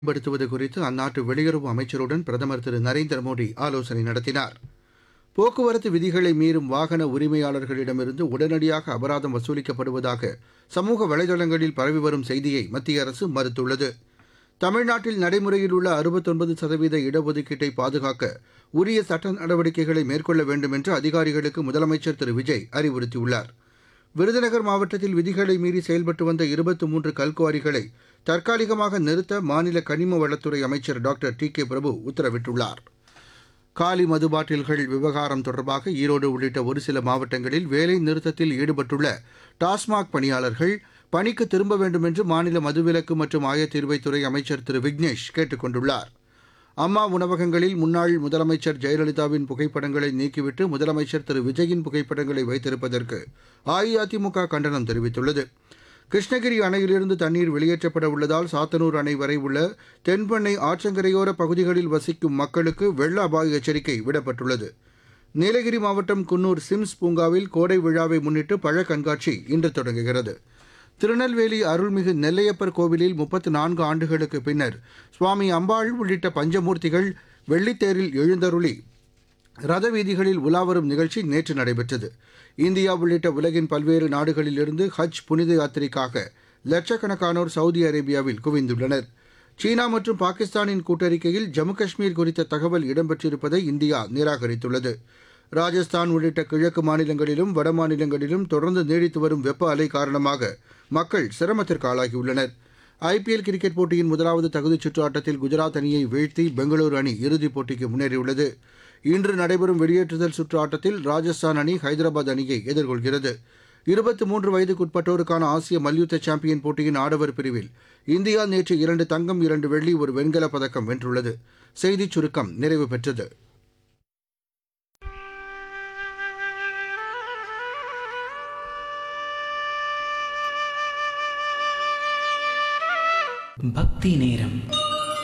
மேம்படுத்துவது குறித்து அந்நாட்டு வெளியுறவு அமைச்சருடன் பிரதமர் திரு நரேந்திர மோடி ஆலோசனை நடத்தினார் போக்குவரத்து விதிகளை மீறும் வாகன உரிமையாளர்களிடமிருந்து உடனடியாக அபராதம் வசூலிக்கப்படுவதாக சமூக வலைதளங்களில் பரவி வரும் செய்தியை மத்திய அரசு மறுத்துள்ளது தமிழ்நாட்டில் நடைமுறையில் உள்ள அறுபத்தொன்பது சதவீத இடஒதுக்கீட்டை பாதுகாக்க உரிய சட்ட நடவடிக்கைகளை மேற்கொள்ள வேண்டும் என்று அதிகாரிகளுக்கு முதலமைச்சர் திரு விஜய் அறிவுறுத்தியுள்ளார் விருதுநகர் மாவட்டத்தில் விதிகளை மீறி செயல்பட்டு வந்த இருபத்தி மூன்று கல்குவாரிகளை தற்காலிகமாக நிறுத்த மாநில கனிம வளத்துறை அமைச்சர் டாக்டர் டி கே பிரபு உத்தரவிட்டுள்ளார் காலி மது பாட்டில்கள் விவகாரம் தொடர்பாக ஈரோடு உள்ளிட்ட ஒரு சில மாவட்டங்களில் வேலை நிறுத்தத்தில் ஈடுபட்டுள்ள டாஸ்மாக் பணியாளர்கள் பணிக்கு திரும்ப வேண்டும் என்று மாநில மதுவிலக்கு மற்றும் ஆயத்தீர்வைத்துறை அமைச்சர் திரு விக்னேஷ் கேட்டுக் கொண்டுள்ளார் அம்மா உணவகங்களில் முன்னாள் முதலமைச்சர் ஜெயலலிதாவின் புகைப்படங்களை நீக்கிவிட்டு முதலமைச்சர் திரு விஜயின் புகைப்படங்களை வைத்திருப்பதற்கு அஇஅதிமுக கண்டனம் தெரிவித்துள்ளது கிருஷ்ணகிரி அணையிலிருந்து தண்ணீர் வெளியேற்றப்பட உள்ளதால் சாத்தனூர் அணை வரை உள்ள தென்பெண்ணை ஆற்றங்கரையோர பகுதிகளில் வசிக்கும் மக்களுக்கு வெள்ள அபாய எச்சரிக்கை விடப்பட்டுள்ளது நீலகிரி மாவட்டம் குன்னூர் சிம்ஸ் பூங்காவில் கோடை விழாவை முன்னிட்டு பழ கண்காட்சி இன்று தொடங்குகிறது திருநெல்வேலி அருள்மிகு நெல்லையப்பர் கோவிலில் முப்பத்து நான்கு ஆண்டுகளுக்கு பின்னர் சுவாமி அம்பாள் உள்ளிட்ட பஞ்சமூர்த்திகள் வெள்ளித்தேரில் எழுந்தருளி ரத வீதிகளில் உலாவரும் நிகழ்ச்சி நேற்று நடைபெற்றது இந்தியா உள்ளிட்ட உலகின் பல்வேறு நாடுகளிலிருந்து ஹஜ் புனித யாத்திரைக்காக லட்சக்கணக்கானோர் சவுதி அரேபியாவில் குவிந்துள்ளனர் சீனா மற்றும் பாகிஸ்தானின் கூட்டறிக்கையில் ஜம்மு காஷ்மீர் குறித்த தகவல் இடம்பெற்றிருப்பதை இந்தியா நிராகரித்துள்ளது ராஜஸ்தான் உள்ளிட்ட கிழக்கு மாநிலங்களிலும் வட மாநிலங்களிலும் தொடர்ந்து நீடித்து வரும் வெப்ப அலை காரணமாக மக்கள் சிரமத்திற்கு ஆளாகியுள்ளனர் ஐபிஎல் கிரிக்கெட் போட்டியின் முதலாவது தகுதிச் சுற்று ஆட்டத்தில் குஜராத் அணியை வீழ்த்தி பெங்களூரு அணி இறுதிப் போட்டிக்கு முன்னேறியுள்ளது இன்று நடைபெறும் வெளியேற்றுதல் சுற்று ஆட்டத்தில் ராஜஸ்தான் அணி ஹைதராபாத் அணியை எதிர்கொள்கிறது இருபத்தி மூன்று வயதுக்குட்பட்டோருக்கான ஆசிய மல்யுத்த சாம்பியன் போட்டியின் ஆடவர் பிரிவில் இந்தியா நேற்று இரண்டு தங்கம் இரண்டு வெள்ளி ஒரு வெண்கலப் பதக்கம் வென்றுள்ளது செய்திச் சுருக்கம் நிறைவு பெற்றது பக்தி நேரம்